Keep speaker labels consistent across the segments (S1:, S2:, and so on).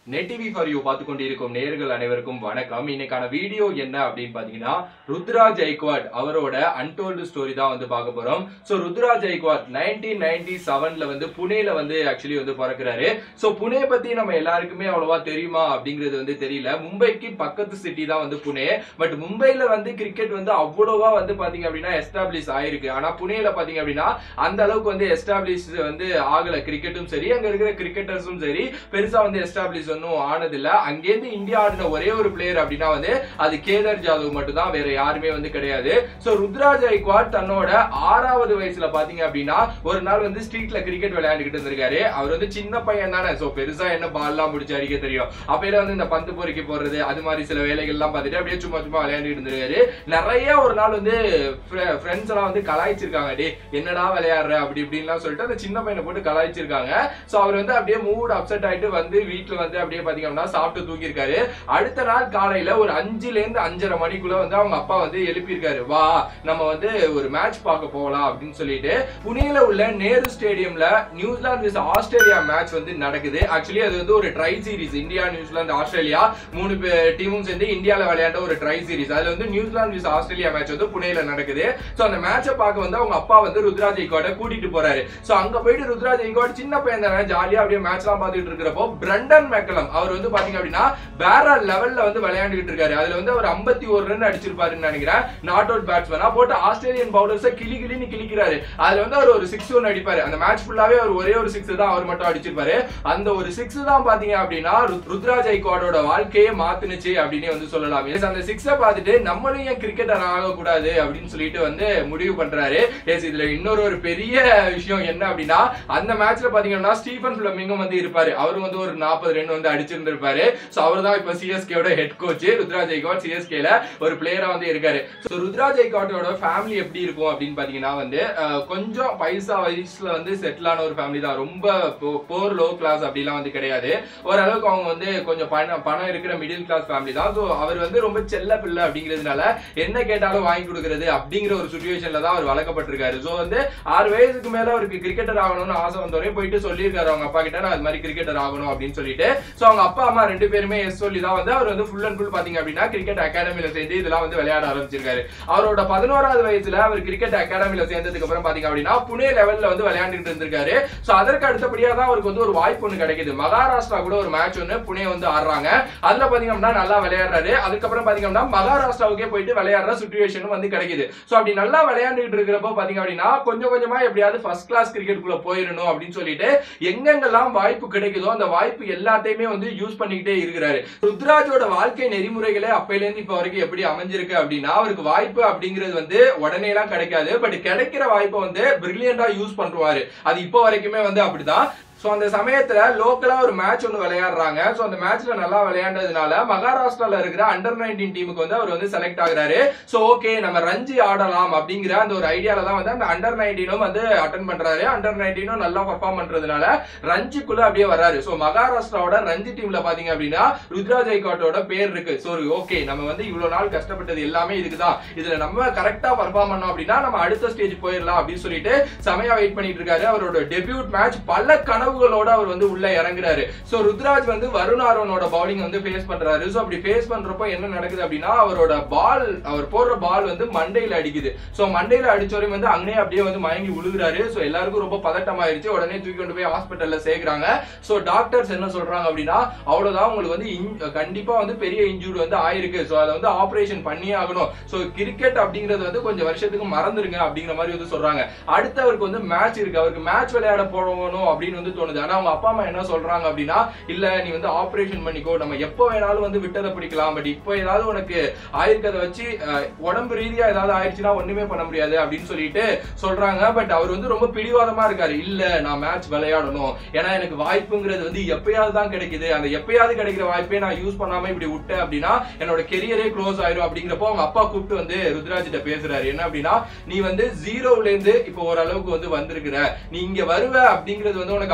S1: Net TV for you பார்த்து கொண்டிருக்கும் நேர்கள் அனைவருக்கும் வணக்கம் இன்னைக்கான வீடியோ என்ன அப்படின்னு பாத்தீங்கன்னா ருத்ரா ஜெய்க்வாட் அவரோட அன்டோல்டு ஸ்டோரி தான் வந்து பார்க்க போறோம் so Ruturaj Gaikwad nineteen ninety செவன்ல வந்து புனேல வந்து ஆக்சுவலி வந்து பிறக்கிறாரு ஸோ புனே பத்தி நம்ம எல்லாருக்குமே அவ்வளவா தெரியுமா அப்படிங்கிறது வந்து தெரியல மும்பைக்கு பக்கத்து சிட்டி தான் வந்து புனே பட் மும்பைல வந்து கிரிக்கெட் வந்து அவ்வளவா வந்து பாத்தீங்க அப்படின்னா எஸ்டாப்ளிஷ் ஆயிருக்கு ஆனா புனேல பாத்தீங்க அப்படின்னா அந்த அளவுக்கு வந்து எஸ்டாப்ளிஷ் வந்து ஆகல கிரிக்கெட்டும் சரி அங்க இருக்கிற கிரிக்கெட்டர்ஸும் சரி பெருசா வந்து எஸ்டாப்ளிஷ் ஒன்றும் ஆனதில்ல அங்கேருந்து இந்தியா ஆடின ஒரே ஒரு பிளேயர் அப்படின்னா வந்து அது கேதர் ஜாதவ் மட்டும் தான் வேற யாருமே வந்து கிடையாது சோ ருத்ரா ஜெய்க்வாட் தன்னோட ஆறாவது வயசுல பாத்தீங்க அப்படின்னா ஒரு நாள் வந்து ஸ்ட்ரீட்ல கிரிக்கெட் விளையாண்டுக்கிட்டு இருந்திருக்காரு அவர் வந்து சின்ன பையன் தானே சோ பெருசா என்ன பால்லாம் முடிச்சு அடிக்க தெரியும் அப்பையில வந்து இந்த பந்து பொறுக்கி போடுறது அது மாதிரி சில வேலைகள்லாம் பார்த்துட்டு அப்படியே சும்மா சும்மா விளையாண்டுட்டு இருந்திருக்காரு நிறைய ஒரு நாள் வந்து ஃப்ரெண்ட்ஸ் எல்லாம் வந்து கலாய்ச்சிருக்காங்க டே என்னடா விளையாடுற அப்படி இப்படின்லாம் சொல்லிட்டு அந்த சின்ன பையனை போட்டு கலாய்ச்சிருக்காங்க சோ அவர் வந்து அப்படியே மூட் அப்செட் ஆயிட்டு வந்து வீட்டுல வந்து அப்படியே பாத்தீங்கன்னா சாப்பிட்டு தூங்கியிருக்காரு அடுத்த நாள் காலையில ஒரு அஞ்சுல இருந்து அஞ்சரை மணிக்குள்ள வந்து அவங்க அப்பா வந்து எழுப்பியிருக்காரு வா நம்ம வந்து ஒரு மேட்ச் பார்க்க போகலாம் அப்படின்னு சொல்லிட்டு புனேல உள்ள நேரு ஸ்டேடியம்ல நியூசிலாந்து vs ஆஸ்திரேலியா மேட்ச் வந்து நடக்குது ஆக்சுவலி அது வந்து ஒரு tri series India New Zealand Australia மூணு டீமும் சேர்ந்து இந்தியால விளையாண்ட ஒரு ட்ரை சீரிஸ் அதுல வந்து நியூசிலாந்து vs ஆஸ்திரேலியா மேட்ச் வந்து புனேல நடக்குது சோ அந்த மேட்சை பார்க்க வந்து அவங்க அப்பா வந்து ருத்ராஜ் ஜெய்கோட கூட்டிட்டு போறாரு சோ அங்க போயிட்டு ருத்ராஜ் ஜெய்கோட் சின்ன பையன் தானே ஜாலியா அப்படியே மேட்ச் எல்லாம் பார்த்துட்டு இருக்கிறப்போ பிரண்டன் மெக்கலம் அவர் வந்து பாத்தீங்க அப்படின்னா வேற லெவல்ல வந்து விளையாண்டுகிட்டு இருக்காரு அதுல வந்து அவர் 51 ஒரு ரன் அடிச்சிருப்பாருன்னு நினைக்கிறேன் நாட் அவுட் பேட்ஸ்மேனா போட்டு ஆஸ்திரேலியன் பவுலர்ஸ கிளி கிளின்னு கிளிக்கிறாரு அதுல வந்து அவர் ஒரு சிக்ஸ் ஒன் அடிப்பாரு அந்த மேட்ச் ஃபுல்லாவே அவர் ஒரே ஒரு சிக்ஸ் தான் அவர் மட்டும் அடிச்சிருப்பாரு அந்த ஒரு சிக்ஸ் தான் பாத்தீங்க அப்படின்னா ருத்- ருத்ரா ஜெய்கோடோட வாழ்க்கையே மாத்துனுச்சு அப்படின்னு வந்து சொல்லலாம் Yes, அந்த சிக்ஸ பார்த்துட்டு நம்மளும் ஏன் கிரிக்கெட்டர் ஆகக்கூடாது அப்படின்னு சொல்லிட்டு வந்து முடிவு பண்றாரு எஸ் இதுல இன்னொரு ஒரு பெரிய விஷயம் என்ன அப்படின்னா அந்த மேட்ச்ல பாத்தீங்கன்னா ஸ்டீஃபன் பிளமிங்கும் வந்து இருப்பாரு அவரும் வந்து ஒரு நாற்பது ரன் வந்து அடிச்சிருந்திருப்பாரு சோ அவர் தான் இப்ப சிஎஸ்கேவோட ஹெட் கோச் ருத்ரா ஜெய்கோட் சிஎஸ்கேல ஒரு பிளேயரா வந்து இருக்காரு சோ ருத்ரா ஜெய்கோட்டோட ஃபேமிலி எப்படி இருக்கும் அப்படின்னு பாத்தீங்கன்னா வந்து அஹ், கொஞ்சம் பைசா வயசுல வந்து செட்டில் ஆன ஒரு ஃபேமிலி தான் ரொம்ப போர் லோ கிளாஸ் அப்படிலாம் வந்து கிடையாது ஓரளவுக்கு அவங்க வந்து கொஞ்சம் பணம் பணம் இருக்கிற மிடில் கிளாஸ் ஃபேமிலி தான் ஸோ அவர் வந்து ரொம்ப செல்ல பிள்ளை அப்படிங்கிறதுனால என்ன கேட்டாலும் வாங்கி கொடுக்கறது அப்படிங்கிற ஒரு சுச்சுவேஷன்ல தான் அவர் வளர்க்கப்பட்டிருக்காரு ஸோ வந்து ஆறு வயசுக்கு மேல அவருக்கு கிரிக்கெட்டர் ஆகணும்னு ஆசை வந்தோடனே போயிட்டு சொல்லியிருக்காரு அவங்க அப்பா கிட்ட நான் அது மாதிரி கிரிக்கெட்டர் ஆகணும் அப்படின்னு சொல்லிட்டு ஸோ அவங்க அப்பா அம்மா ரெண்டு பேருமே எஸ் சொல்லி தான் வந்து அவர் வந்து ஃபுல் அண்ட் ஃபுல் பாத்தீங்க அப்படின்னா கிரிக்கெட் அகாடமில சேர்ந்து இதெல்லாம் வந்து விளையாட ஆரம்பிச்சிருக்காரு அவரோட பதினோராவது வயசுல அவர் கிரிக்கெட் அகாடமில சேர்ந்ததுக்கு அப்புறம் பாத்தீங்க அப்படின்னா புனே லெவல்ல வந்து விளையாண்டுட்டு இருந்திருக்காரு சோ அதற்கு அடுத்தபடியா தான் அவருக்கு வந்து ஒரு வாய்ப்பு ஒன்று கிடைக்குது மகாராஷ்டிரா கூட ஒரு மேட்ச் ஒன்று புனே வந்து ஆடுறாங்க அதுல பாத்தீங்க அப்படின்னா நல்லா விளையாடுறாரு அதுக்கப்புறம் பாத்தீங்க அப்படின்னா மகாராஷ்டிராவுக்கே போயிட்டு விளையாடுற சுச்சுவேஷன் வந்து கிடைக்குது சோ அப்படி நல்லா விளையாண்டுட்டு இருக்கிறப்போ பாத்தீங்க அப்படின்னா கொஞ்சம் கொஞ்சமா எப்படியாவது ஃபர்ஸ்ட் கிளாஸ் கிரிக்கெட் குள்ள போயிடணும் அப்படின்னு சொல்லிட்டு எங்கெங்கெல்லாம் வாய்ப்பு கிடைக்குதோ அந்த வாய்ப்பு எல்லாத்தையுமே வந்து யூஸ் பண்ணிக்கிட்டே இருக்கிறாரு ருத்ராஜோட வாழ்க்கை நெறிமுறைகளே அப்பையில இருந்து இப்ப வரைக்கும் எப்படி அமைஞ்சிருக்கு அப்படின்னா அவருக்கு வாய்ப்பு அப்படிங்கிறது வந்து உடனே எல்லாம் கிடைக்காது பட் கிடைக்கிற வாய்ப்பை வந்து பிரில்லியண்டா யூஸ் பண்ணுவாரு அது இப்போ வரைக்குமே வந்து அப்படிதான் சோ அந்த சமயத்துல லோக்கலா ஒரு மேட்ச் ஒன்று விளையாடுறாங்க சோ அந்த மேட்ச்ல நல்லா விளையாண்டதுனால மகாராஷ்டிரால இருக்கிற அண்டர் நைன்டீன் டீமுக்கு வந்து அவர் வந்து செலக்ட் ஆகுறாரு சோ ஓகே நம்ம ரஞ்சி ஆடலாம் அப்படிங்கிற அந்த ஒரு ஐடியால தான் வந்து அந்த அண்டர் நைன்டீனும் வந்து அட்டன் பண்றாரு அண்டர் நைன்டீனும் நல்லா பர்ஃபார்ம் பண்றதுனால ரஞ்சிக்குள்ள அப்படியே வராரு சோ மகாராஷ்டிராவோட ரஞ்சி டீம்ல பாத்தீங்க அப்படின்னா ருத்ரா ஜெய்காட்டோட பேர் இருக்கு சோ ஓகே நம்ம வந்து இவ்வளவு நாள் கஷ்டப்பட்டது எல்லாமே இதுக்குதான் இதுல நம்ம கரெக்டா பர்ஃபார்ம் பண்ணோம் அப்படின்னா நம்ம அடுத்த ஸ்டேஜ் போயிடலாம் அப்படின்னு சொல்லிட்டு செமையா வெயிட் பண்ணிட்டு இருக்காரு அவரோட டெபியூட் மேட்ச் பல கனவுகளோட அவர் வந்து உள்ள இறங்குறாரு சோ ருத்ராஜ் வந்து வருண் ஆரோனோட பவுலிங் வந்து ஃபேஸ் பண்றாரு சோ அப்படி ஃபேஸ் பண்றப்போ என்ன நடக்குது அப்படின்னா அவரோட பால் அவர் போடுற பால் வந்து மண்டையில அடிக்குது சோ மண்டையில அடிச்சவரையும் வந்து அங்கனே அப்படியே வந்து மயங்கி விழுகுறாரு சோ எல்லாருக்கும் ரொம்ப பதட்டமாயிருச்சு உடனே தூக்கி கொண்டு போய் ஹாஸ்பிட்டல்ல சேர்க்கறாங்க சோ டாக்டர்ஸ் என்ன சொல்றாங்க அப்படின்னா அவ்வளவுதான் உங்களுக்கு வந்து in- கண்டிப்பா வந்து பெரிய இன்ஜூரி வந்து ஆயிருக்கு சோ அதை வந்து ஆபரேஷன் பண்ணியே ஆகணும் சோ கிரிக்கெட் அப்படிங்கிறது வந்து கொஞ்சம் வருஷத்துக்கு மறந்துருங்க அப்படிங்கிற மாதிரி வந்து சொல்றாங்க அடுத்து அவருக்கு வந்து மேட்ச் இருக்கு அவருக்கு மேட்ச் விளையாட போகணும் அப்படின்னு வந்து தோணுது ஆனா அவங்க அப்பா அம்மா என்ன சொல்றாங்க அப்படின்னா இல்ல நீ வந்து ஆபரேஷன் பண்ணிக்கோ நம்ம எப்போ வேணாலும் வந்து விட்டதை பிடிக்கலாம் பட் இப்போ ஏதாவது உனக்கு ஆயிருக்கதை வச்சு அஹ், உடம்பு ரீதியா ஏதாவது ஆயிடுச்சுன்னா ஒண்ணுமே பண்ண முடியாது அப்படின்னு சொல்லிட்டு சொல்றாங்க பட் அவர் வந்து ரொம்ப பிடிவாதமா இருக்காரு இல்ல நான் மேட்ச் விளையாடணும் ஏன்னா எனக்கு வாய்ப்புங்கிறது வந்து எப்பயாவது தான் கிடைக்குது அந்த எப்பயாவது கிடைக்கிற வாய்ப்பே நான் யூஸ் பண்ணாம இப்படி விட்டேன் அப்படின்னா என்னோட கெரியரே க்ளோஸ் ஆயிரும் அப்படிங்கிறப்போ அவங்க அப்பா கூப்பிட்டு வந்து ருத்ராஜ் கிட்ட பேசுறாரு என்ன அப்படின்னா நீ வந்து ஜீரோல இருந்து இப்போ ஓரளவுக்கு வந்து வந்திருக்கிற நீ இங்க வருவ அப்படிங்கிறது வந்து உனக்கு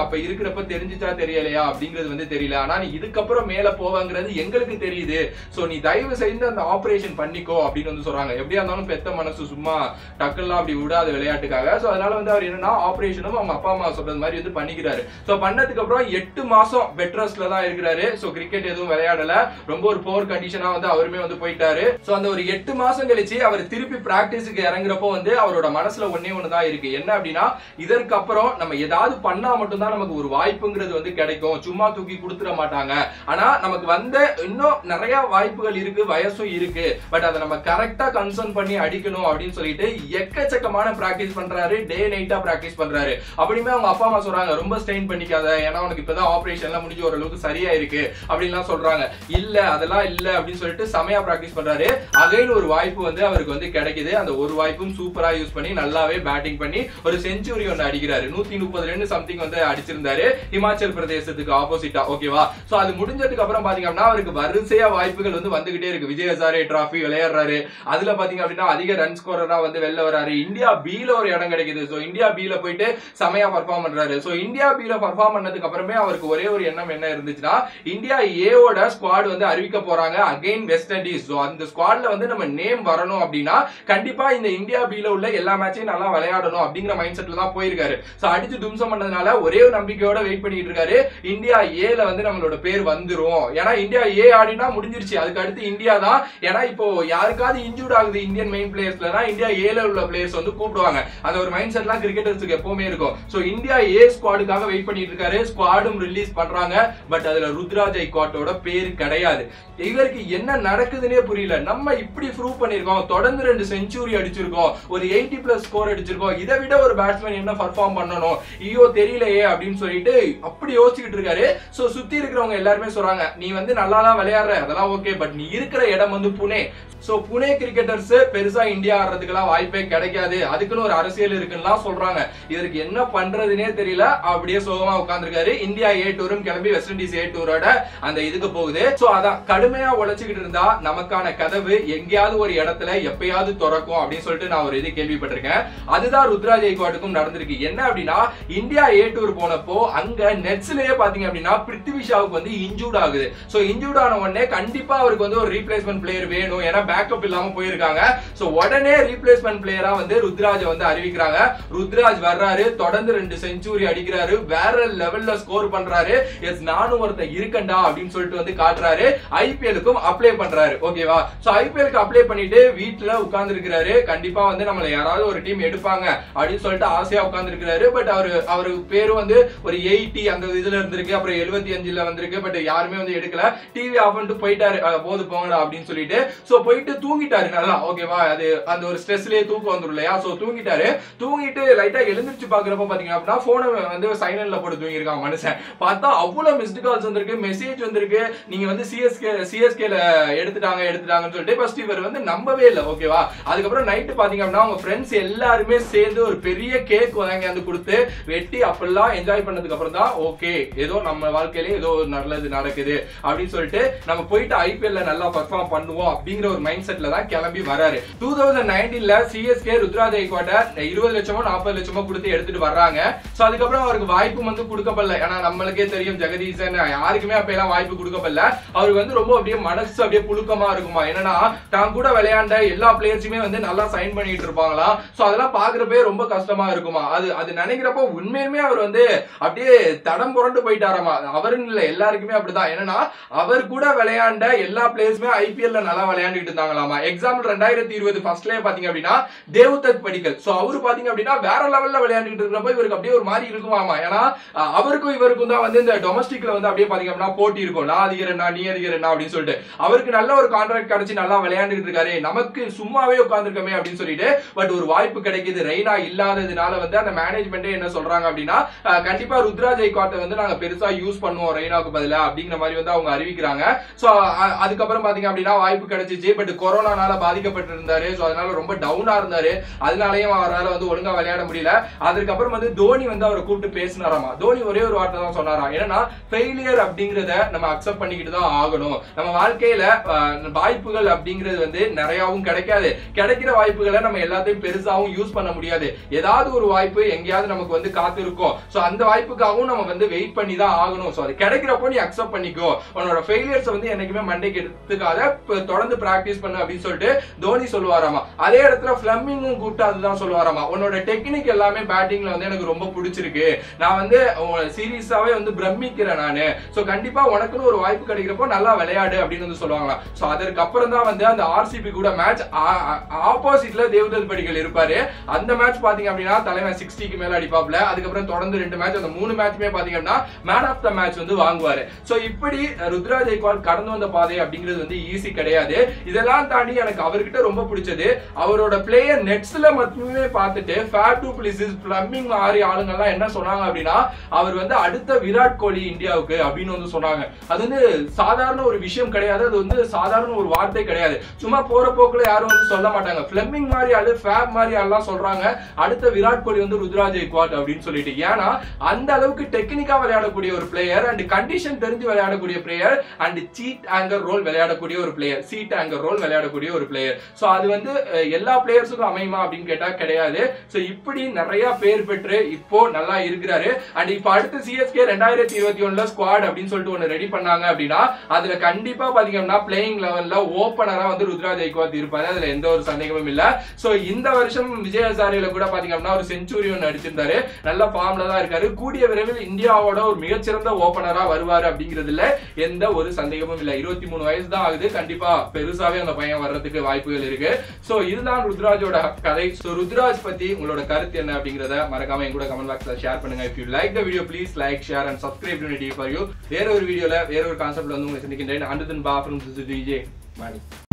S1: அப்ப இருக்கிறப்ப தெரிஞ்சுச்சா தெரியலையா அப்படிங்கிறது வந்து தெரியல ஆனா நீ இதுக்கப்புறம் மேல போவாங்கிறது எங்களுக்கு தெரியுது சோ நீ தயவு செய்து அந்த ஆபரேஷன் பண்ணிக்கோ அப்படின்னு வந்து சொல்றாங்க எப்படியா இருந்தாலும் பெத்த மனசு சும்மா டக்குலாம் அப்படி விடாத விளையாட்டுக்காக சோ அதனால வந்து அவர் என்னன்னா ஆபரேஷனும் அவங்க அப்பா அம்மா சொல்றது மாதிரி வந்து பண்ணிக்கிறாரு சோ பண்ணதுக்கு அப்புறம் எட்டு மாசம் பெட் ரெஸ்ட்ல தான் இருக்கிறாரு சோ கிரிக்கெட் எதுவும் விளையாடல ரொம்ப ஒரு போர் கண்டிஷனா வந்து அவருமே வந்து போயிட்டாரு சோ அந்த ஒரு எட்டு மாசம் கழிச்சு அவர் திருப்பி பிராக்டிஸுக்கு இறங்குறப்போ வந்து அவரோட மனசுல ஒன்னே ஒண்ணுதான் இருக்கு என்ன அப்படின்னா இதற்கு அப்புறம் நம்ம ஏதாவது பண்ணா மட்டும்தான் நமக்கு ஒரு வாய்ப்புங்கிறது வந்து கிடைக்கும் சும்மா தூக்கி கொடுத்துட மாட்டாங்க ஆனா நமக்கு வந்த இன்னும் நிறைய வாய்ப்புகள் இருக்கு வயசும் இருக்கு பட் அதை நம்ம கரெக்டா கன்சர்ன் பண்ணி அடிக்கணும் அப்படின்னு சொல்லிட்டு எக்கச்சக்கமான பிராக்டிஸ் பண்றாரு டே நைட்டா பிராக்டிஸ் பண்றாரு அப்படியுமே அவங்க அப்பா அம்மா சொல்றாங்க ரொம்ப ஸ்ட்ரெயின் பண்ணிக்காத ஏன்னா உனக்கு இப்பதான் ஆபரேஷன் எல்லாம் முடிஞ்சு ஓரளவுக்கு சரியா இருக்கு அப்படின்லாம் சொல்றாங்க இல்ல அதெல்லாம் இல்ல அப்படின்னு சொல்லிட்டு செமையா பிராக்டிஸ் பண்றாரு அகைன் ஒரு வாய்ப்பு வந்து அவருக்கு வந்து கிடைக்குது அந்த ஒரு வாய்ப்பும் சூப்பரா யூஸ் பண்ணி நல்லாவே பேட்டிங் பண்ணி ஒரு செஞ்சுரி ஒன்னு அடிக்கிறாரு நூத்தி முப்பது ரெண்டு சம்திங் வந்து அடிச்சிருந்தாரு ஹிமாச்சல் பிரதேசத்துக்கு ஆப்போசிட்டா ஓகேவா சோ அது முடிஞ்சதுக்கு அப்புறம் பாத்தீங்க அப்படின்னா அவருக்கு வரிசையா வாய்ப்புகள் வந்து வந்துகிட்டே இருக்கு விஜய் ஹசாரே டிராஃபி விளையாடுறாரு அதுல பாத்தீங்க அப்படின்னா அதிக ரன் ஸ்கோரரா வந்து வெளில வராரு இந்தியா பில ஒரு இடம் கிடைக்குது சோ இந்தியா பில போயிட்டு செமையா பர்ஃபார்ம் பண்றாரு சோ இந்தியா பில பர்ஃபார்ம் பண்ணதுக்கு அப்புறமே அவருக்கு ஒரே ஒரு எண்ணம் என்ன இருந்துச்சுன்னா இந்தியா ஏவோட ஸ்குவாட் வந்து அறிவிக்க போறாங்க அகைன் வெஸ்ட் இண்டீஸ் சோ அந்த ஸ்குவாட்ல வந்து நம்ம நேம் வரணும் அப்படின்னா கண்டிப்பா இந்த இந்தியா பில உள்ள எல்லா மேட்சையும் நல்லா விளையாடணும் அப்படிங்கிற மைண்ட் செட்ல தான் போயிருக்காரு சோ அடிச்சு தும்சம் பண்ணதுனால ஒரே ஒரு நம்பிக்கையோட வெயிட் பண்ணிட்டு இருக்காரு இந்தியா ஏல வந்து நம்மளோட பேர் வந்துரும் ஏன்னா இந்தியா ஏ ஆடினா முடிஞ்சிருச்சு அதுக்கு அடுத்து இந்தியா தான் ஏன்னா இப்போ யாருக்காவது இன்ஜூர்ட் ஆகுது இந்தியன் மெயின் பிளேயர்ஸ்லனா இந்தியா ஏல உள்ள பிளேயர்ஸ் வந்து கூப்பிடுவாங்க அந்த ஒரு மைண்ட் செட்லாம் கிரிக்கெட்டர்ஸ்க்கு எப்பவுமே இருக்கும் சோ இந்தியா ஏ ஸ்குவாடுக்காக வெயிட் பண்ணிட்டு இருக்காரு ஸ்குவாடும் ரிலீஸ் பண்றாங்க பட் அதுல ருத்ராஜ் ஐகாட்டோட பேர் கிடையாது இவருக்கு என்ன நடக்குதுன்னே புரியல நம்ம இப்படி ப்ரூவ் பண்ணிருக்கோம் தொடர்ந்து ரெண்டு செஞ்சுரி அடிச்சிருக்கோம் ஒரு எயிட்டி பிளஸ் ஸ்கோர் அடிச்சிருக்கோம் இதை விட ஒரு பேட்ஸ்மேன் என்ன பர்ஃபார்ம் பண்ணணும் ஐயோ தெரியலையே அப்படின்னு சொல்லிட்டு அப்படி யோசிச்சுக்கிட்டு இருக்காரு சோ சுத்தி இருக்கிறவங்க எல்லாருமே சொல்றாங்க நீ வந்து நல்லா தான் விளையாடுற அதெல்லாம் ஓகே பட் நீ இருக்கிற இடம் வந்து புனே சோ புனே கிரிக்கெட்டர்ஸ் பெருசா இந்தியா ஆடுறதுக்கெல்லாம் வாய்ப்பே கிடைக்காது அதுக்குன்னு ஒரு அரசியல் இருக்குன்னு சொல்றாங்க இதற்கு என்ன பண்றதுனே தெரியல அப்படியே சோகமா உட்கார்ந்திருக்காரு இந்தியா ஏ டூரும் கிளம்பி வெஸ்ட் இண்டீஸ் ஏ டூரோட அந்த இதுக்கு போகுது சோ அதான் கடுமையா உழைச்சுக்கிட்டு இருந்தா நமக்கான கதவு எங்கேயாவது ஒரு இடத்துல எப்பயாவது திறக்கும் அப்படின்னு சொல்லிட்டு நான் ஒரு இது கேள்விப்பட்டிருக்கேன் அதுதான் ருத்ராஜ் ஐக்வாட்டுக்கும் நடந்திருக்கு என்ன அப்படின்னா இந்தியா ஏ டூர் போனப்போ அங்க நெட்ஸ்லயே பாத்தீங்க அப்படின்னா பிருத்திவி ஷாவுக்கு வந்து இன்ஜூர்ட் ஆகுது சோ இன்ஜூர்ட் ஆன உடனே கண்டிப்பா அவருக்கு வந்து ஒரு ரீப்ளேஸ்மெண்ட் பிளேயர் வேணும் ஏன்னா பேக்கப் இல்லாம போயிருக்காங்க சோ உடனே ரீப்ளேஸ்மெண்ட் பிளேயரா வந்து ருத்ராஜ் வந்து அறிவிக்கிறாங்க ருத்ராஜ் வர்றாரு தொடர்ந்து ரெண்டு செஞ்சுரி அடிக்கிறாரு வேற லெவல்ல ஸ்கோர் பண்றாரு எஸ் நானும் ஒருத்தன் இருக்கண்டா அப்படின்னு சொல்லிட்டு வந்து காட்டுறாரு ஐபிஎலுக்கும் அப்ளை பண்றாரு ஓகேவா சோ ஐபிஎலுக்கு அப்ளை பண்ணிட்டு வீட்டுல உட்கார்ந்து இருக்கிறாரு கண்டிப்பா வந்து நம்மள யாராவது ஒரு டீம் எடுப்பாங்க அப்படின்னு சொல்லிட்டு ஆசையா உட்கார்ந்து இருக்கிறாரு பட் அவரு அவரு பேரு வந்து ஒரு எயிட்டி அந்த இதுல இருந்திருக்கு அப்புறம் எழுபத்தி அஞ்சுல வந்திருக்கு பட் யாருமே வந்து எடுக்கல டிவி ஆஃப் பண்ணிட்டு போயிட்டாரு அஹ் போது போங்கடா அப்படின்னு சொல்லிட்டு சோ போயிட்டு தூங்கிட்டாரு நல்லா ஓகேவா அது அந்த ஒரு ஸ்ட்ரெஸ்லயே தூக்கம் வந்துரும் இல்லையா சோ தூங்கிட்டாரு தூங்கிட்டு லைட்டா எழுந்திருச்சு பாக்குறப்ப பாத்தீங்க அப்படின்னா போனை வந்து சைலண்ட்ல போட்டு தூங்கியிருக்கான் மனுஷன் பார்த்தா அவ்வளவு மிஸ்டு கால்ஸ் வந்திருக்கு மெசேஜ் வந்திருக்கு நீங்க வந்து சிஎஸ்கே சிஎஸ்கேல எடுத்துட்டாங்க எடுத்துட்டாங்கன்னு சொல்லிட்டு ஃபர்ஸ்ட் இவர் வந்து நம்பவே இல்லை ஓகேவா அதுக்கப்புறம் நைட்டு பாத்தீங்க அப்படின்னா அவங்க ஃப்ரெண்ட்ஸ் எல்லாருமே சேர்ந்து ஒரு பெரிய கேக் வாங்கி வந்து கொடுத்து வெட்டி அப்பெல்லாம் என்ஜாய் பண்ணதுக்கு அப்புறம் தான் ஓகே ஏதோ நம்ம வாழ்க்கையில ஏதோ ஒரு நல்லது நடக்குது அப்படின்னு சொல்லிட்டு நம்ம போயிட்டு ஐபிஎல்ல நல்லா பர்ஃபார்ம் பண்ணுவோம் அப்படிங்கிற ஒரு மைண்ட் செட்ல தான் கிளம்பி வராரு டூ தௌசண்ட் நைன்டீன்ல சிஎஸ்கே ருத்ராஜ் ஐக்வாட்ட இருபது லட்சமோ நாற்பது லட்சமோ கொடுத்து எடுத்துட்டு வர்றாங்க சோ அதுக்கப்புறம் அவருக்கு வாய்ப்பு வந்து கொடுக்கப்படல ஏன்னா நம்மளுக்கே தெரியும் ஜெகதீசன் யாருக்குமே அப்ப எல்லாம் வாய்ப்பு கொடுக்கப்படல அவருக்கு வந்து ரொம்ப அப்படியே மனசு அப்படியே புழுக்கமா இருக்குமா என்னன்னா தான் கூட விளையாண்ட எல்லா பிளேயர்ஸுமே வந்து நல்லா சைன் பண்ணிட்டு இருப்பாங்களாம் சோ அதெல்லாம் பாக்குறப்பே ரொம்ப கஷ்டமா இருக்குமா அது அது நினைக்கிறப்போ உண்மையுமே அவர் வந்து அப்படியே தடம் புரண்டு போயிட்டாராமா அவருன்னு இல்ல எல்லாருக்குமே அப்படிதான் என்னன்னா அவர் கூட விளையாண்ட எல்லா பிளேயர்ஸுமே ஐபிஎல்ல நல்லா விளையாண்டுட்டு இருந்தாங்களாமா எக்ஸாம்பிள் ரெண்டாயிரத்தி இருபது ஃபர்ஸ்ட்லயே பாத்தீங்க அப்படின்னா தேவ்தத் படிக்கல் சோ அவரு பாத்தீங்க அப்படின்னா வேற லெவல்ல விளையாண்டுட்டு இருக்கிறப்ப இவருக்கு அப்படியே ஒரு மாதிரி இருக்குமாமா ஏன்னா அஹ், அவருக்கும் இவருக்கும் தான் வந்து இந்த டொமஸ்டிக்ல வந்து அப்படியே பாத்தீங்க அப்படின்னா போட்டி இருக்கும் நான் அதிகரண்ணா நீ அதிகரண்ணா அப்படின்னு சொல்லிட்டு அவருக்கு நல்ல ஒரு கான்ட்ராக்ட் கிடைச்சு நல்லா விளையாண்டுட்டு இருக்காரு நமக்கு சும்மாவே உட்காந்துருக்கமே அப்படின்னு சொல்லிட்டு பட் ஒரு வாய்ப்பு கிடைக்குது ரெய்னா இல்லாததுனால வந்து அந்த மேனேஜ்மெண்ட்டே என்ன சொல்றாங்க அப்படின்னா அஹ், கண்டிப்பா ருத்ராஜ் ஐகாட்டை வந்து நாங்க பெருசா யூஸ் பண்ணுவோம் ரெய்னாக்கு பதிலா அப்படிங்கிற மாதிரி வந்து அவங்க அறிவிக்கிறாங்க சோ அதுக்கப்புறம் பாத்தீங்க அப்படின்னா வாய்ப்பு கிடைச்சிச்சு பட் கொரோனானால பாதிக்கப்பட்டிருந்தாரு சோ அதனால ரொம்ப டவுனா இருந்தாரு அதனாலயும் அவரால் வந்து ஒழுங்கா விளையாட முடியல அதுக்கப்புறம் வந்து தோனி வந்து அவரை கூப்பிட்டு பேசினாராமா தோனி ஒரே ஒரு வார்த்தை தான் சொன்னாராம் என்னன்னா ஃபெயிலியர் அப்படிங்கறத நம்ம அக்செப்ட் பண்ணிக்கிட்டு தான் ஆகணும் நம்ம வாழ்க்கையில அஹ், வாய்ப்புகள் அப்படிங்கிறது வந்து நிறையவும் கிடைக்காது கிடைக்கிற வாய்ப்புகளை நம்ம எல்லாத்தையும் பெருசாவும் யூஸ் பண்ண முடியாது ஏதாவது ஒரு வாய்ப்பு எங்கேயாவது நமக்கு வந்து காத்திருக்கும் சோ அந்த அந்த வாய்ப்புக்காகவும் நம்ம வந்து வெயிட் பண்ணி தான் ஆகணும் ஸோ அது கிடைக்கிறப்போ நீ அக்செப்ட் பண்ணிக்கோ உன்னோட ஃபெயிலியர்ஸ் வந்து என்னைக்குமே மண்டைக்கு எடுத்துக்காத இப்ப தொடர்ந்து பிராக்டிஸ் பண்ணு அப்படின்னு சொல்லிட்டு தோனி சொல்லுவாராமா அதே இடத்துல ஃபிளமிங்கும் கூப்பிட்டு அதுதான் சொல்லுவாராமா உன்னோட டெக்னிக் எல்லாமே பேட்டிங்ல வந்து எனக்கு ரொம்ப பிடிச்சிருக்கு நான் வந்து சீரியஸாவே வந்து பிரமிக்கிறேன் நானு ஸோ கண்டிப்பா உனக்குன்னு ஒரு வாய்ப்பு கிடைக்கிறப்போ நல்லா விளையாடு அப்படின்னு வந்து சொல்லுவாங்களாம் ஸோ அதற்கு அப்புறம் தான் வந்து அந்த ஆர்சிபி கூட மேட்ச் ஆப்போசிட்ல தேவதல் படிகள் இருப்பாரு அந்த மேட்ச் பாத்தீங்க அப்படின்னா தலைவன் சிக்ஸ்டிக்கு மேல அடிப்பாப்ல அதுக்கப்புறம் தொடர்ந்து ரெண்டு மேட்ச் அந்த மூணு மேட்ச்மே பாத்தீங்க அப்படின்னா மேன் ஆஃப் த மேட்ச் வந்து வாங்குவாரு சோ இப்படி ருத்ரா ஜெய்க்வால் கடந்து வந்த பாதை அப்படிங்கிறது வந்து ஈஸி கிடையாது இதெல்லாம் தாண்டி எனக்கு அவர்கிட்ட ரொம்ப பிடிச்சது அவரோட பிளேயர் நெட்ஸ்ல மட்டுமே பார்த்துட்டு ஃபேர் டு பிளிசிஸ் பிளம்பிங் ஆறு ஆளுங்கெல்லாம் என்ன சொன்னாங்க அப்படின்னா அவர் வந்து அடுத்த விராட் கோலி இந்தியாவுக்கு அப்படின்னு வந்து சொன்னாங்க அது வந்து சாதாரண ஒரு விஷயம் கிடையாது அது வந்து சாதாரண ஒரு வார்த்தை கிடையாது சும்மா போற போக்குல யாரும் வந்து சொல்ல மாட்டாங்க பிளம்பிங் மாதிரி ஆளு ஃபேப் மாதிரி ஆள்லாம் சொல்றாங்க அடுத்த விராட் கோலி வந்து ருத்ராஜ் ஜெய்க்வாட் அப்படின்னு சொல்லிட்டு ஏன்னா அந்த அளவுக்கு டெக்னிக்கா விளையாடக்கூடிய ஒரு பிளேயர் அண்ட் கண்டிஷன் தெரிஞ்சு விளையாடக்கூடிய player and sheet anchor role விளையாடக்கூடிய ஒரு பிளேயர் சீட் ஆங்கர் ரோல் விளையாடக்கூடிய ஒரு பிளேயர் ஸோ அது வந்து அஹ், எல்லா பிளேயர்ஸுக்கும் அமையுமா அப்படின்னு கேட்டா கிடையாது ஸோ இப்படி நிறைய பேர் பெற்று இப்போ நல்லா இருக்கிறாரு அண்ட் இப்போ அடுத்து சிஎஸ்கே ரெண்டாயிரத்தி இருபத்தி ஒண்ணுல ஸ்குவாட் அப்படின்னு சொல்லிட்டு ஒன்று ரெடி பண்ணாங்க அப்படின்னா அதுல கண்டிப்பா பாத்தீங்கன்னா பிளேயிங் லெவல்ல ஓப்பனரா வந்து ருத்ராஜ் ஜெய்க்வாத் இருப்பாரு அதுல எந்த ஒரு சந்தேகமும் இல்ல சோ இந்த வருஷம் விஜய் ஹசாரில கூட பாத்தீங்க அப்படின்னா ஒரு செஞ்சுரி ஒன்று அடிச்சிருந்தாரு நல்ல ஃபார்ம்ல தான் இருக்காரு கூடிய விரைவில் இந்தியாவோட ஒரு மிகச்சிறந்த ஓப்பனரா வருவாரு அப்படிங்கிறதுல எந்த ஒரு சந்தேகமும் இல்ல இருபத்தி மூணு வயசு தான் ஆகுது கண்டிப்பா பெருசாவே அந்த பையன் வர்றதுக்கு வாய்ப்புகள் இருக்கு சோ இதுதான் ருத்ராஜோட கதை சோ ருத்ராஜ் பத்தி உங்களோட கருத்து என்ன அப்படிங்கறத மறக்காம என் கூட கமெண்ட் பாக்ஸ்ல ஷேர் பண்ணுங்க if you like the video please like share and subscribe unity for you வேற ஒரு வீடியோல வேற ஒரு கான்செப்ட்ல வந்து உங்களை சந்திக்கின்றேன் அண்டர் தன் பா ஃப்ரம் டிஜே மாணி